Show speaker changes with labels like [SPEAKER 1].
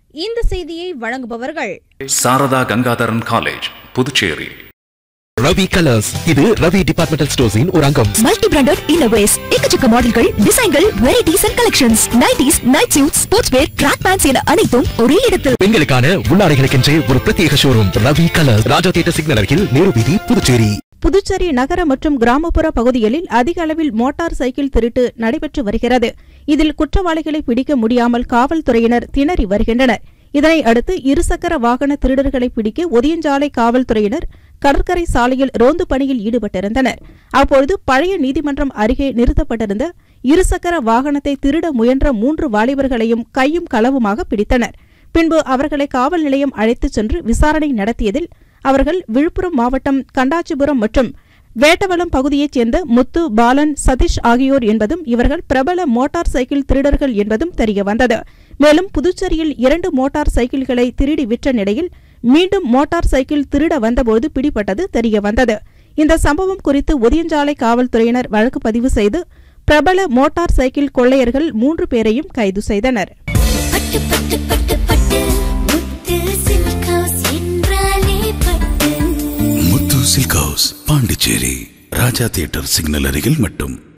[SPEAKER 1] இந்த செய்தியை வழங்குபவர்கள்
[SPEAKER 2] சாரதா கங்காதரன் காலேஜ் புதுச்சேரி
[SPEAKER 3] ரவி கலர்ஸ் இது ரவி டிபார்ட்மெண்டல் ஸ்டோர்ஸின் ஒரு அங்கம்
[SPEAKER 4] மல்டி பிராண்டட் இன்னோவேஸ் எக்கச்சக்க மாடல்கள் டிசைன்கள் varieties and collections nighties night suit sports wear track pants என அனைத்தும் ஒரே இடத்தில்
[SPEAKER 3] பெண்களுக்கான உள்ளாடைகளுக்கென்றே ஒரு பிரத்யேக showroom Ravi Colours Raja theatre signal அருகில் நேரு வீதி புதுச்சேரி
[SPEAKER 5] புதுச்சேரி நகர மற்றும் கிராமப்புற பகுதிகளில் அதிக அளவில் மோட்டார் சைக்கிள் திருட்டு நடைபெற்று வருகிறது இதில் குற்றவாளிகளை பிடிக்க முடியாமல் காவல்துறையினர் திணறி வருகின்றனர் இதனை அடுத்து இருசக்கர வாகன திருடர்களை பிடிக்க ஒதியஞ்சாலை காவல்துறையினர் கடற்கரை சாலையில் ரோந்து பணியில் ஈடுபட்டிருந்தனர் அப்பொழுது பழைய நீதிமன்றம் அருகே நிறுத்தப்பட்டிருந்த இருசக்கர வாகனத்தை திருட முயன்ற மூன்று வாலிபர்களையும் கையும் களவுமாக பிடித்தனர் பின்பு அவர்களை காவல் நிலையம் அழைத்துச் சென்று விசாரணை நடத்தியதில் அவர்கள் விழுப்புரம் மாவட்டம் கண்டாச்சிபுரம் மற்றும் வேட்டவலம் பகுதியைச் சேர்ந்த முத்து பாலன் சதீஷ் ஆகியோர் என்பதும் இவர்கள் பிரபல மோட்டார் சைக்கிள் திருடர்கள் என்பதும் தெரியவந்தது மேலும் புதுச்சேரியில் இரண்டு மோட்டார் சைக்கிள்களை திருடி விற்ற நிலையில் மீண்டும் மோட்டார் சைக்கிள் திருட வந்தபோது பிடிபட்டது தெரியவந்தது இந்த சம்பவம் குறித்து ஒதியஞ்சாலை காவல்துறையினர் வழக்கு பதிவு செய்து பிரபல மோட்டார் சைக்கிள் கொள்ளையர்கள் மூன்று பேரையும் கைது செய்தனர்
[SPEAKER 6] பட்டு பட்டு பட்டு பட்டு முத்து சில்க் ஹவுஸ் என்றாலே பட்டு
[SPEAKER 7] Muthu silk house Pondicherry Raja theatre signal அருகில் மட்டும்